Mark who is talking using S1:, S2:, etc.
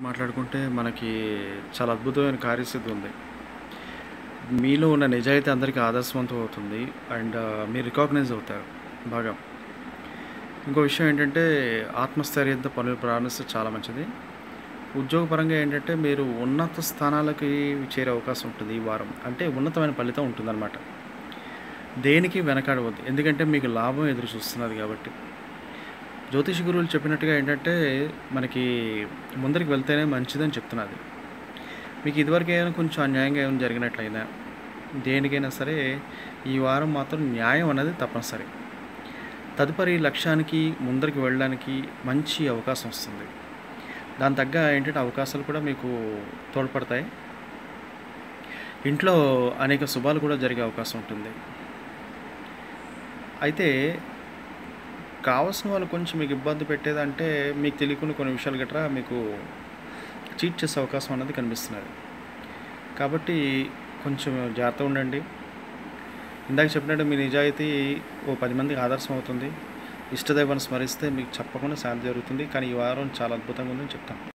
S1: మాట్లాడుకుంటే మనకి చాలా అద్భుతమైన కార్యసిద్ధి ఉంది. మీలో ఉన్న నిజాయితీ అందరికీ ఆదర్శవంతం అవుతుంది. అండ్ మీరు రికాగ్నైజ్ అవుతారు బాగా. ఇంకో విషయం ఏంటంటే ఆత్మస్థైర్యంతో పనులు ప్రారంభిస్తే చాలా మంచిది. ఉద్యోగపరంగా ఏంటంటే మీరు ఉన్నత స్థానాలకి చేరే అవకాశం ఉంటుంది ఈ వారం. అంటే ఉన్నతమైన ఫలితం ఉంటుందన్నమాట. దేనికి వెనకాడవద్దు. ఎందుకంటే మీకు లాభం ఎదురు చూస్తున్నది కాబట్టి. జ్యోతిష గురువులు చెప్పినట్టుగా ఏంటంటే మనకి ముందరికి వెళ్తేనే మంచిదని చెప్తున్నది. మీకు ఇదివరకు ఏమైనా కొంచెం అన్యాయంగా ఏమైనా జరిగినట్లయినా దేనికైనా సరే ఈ వారం మాత్రం న్యాయం అనేది తప్పనిసరి. తదుపరి లక్ష్యానికి ముందరికి వెళ్ళడానికి మంచి అవకాశం వస్తుంది. దానికి తగ్గ ఏంటంటే అవకాశాలు కూడా మీకు తోడ్పడతాయి. ఇంట్లో అనేక శుభాలు కూడా జరిగే అవకాశం ఉంటుంది. అయితే కావాల్సిన వాళ్ళు కొంచెం మీకు ఇబ్బంది పెట్టేదంటే మీకు తెలియకుండా కొన్ని విషయాలు గట్రా మీకు చీట్ చేసే అవకాశం అన్నది కనిపిస్తున్నది. కాబట్టి కొంచెం జాగ్రత్తగా ఉండండి. ఇందాక చెప్పినట్టు మీ నిజాయితీ ఓ 10 మందికి ఆదర్శం అవుతుంది. ఇష్టదైవాన్ని స్మరిస్తే మీకు తప్పకుండా శాంతి జరుగుతుంది. కానీ ఈ వారం చాలా అద్భుతంగా ఉందని చెప్తాను.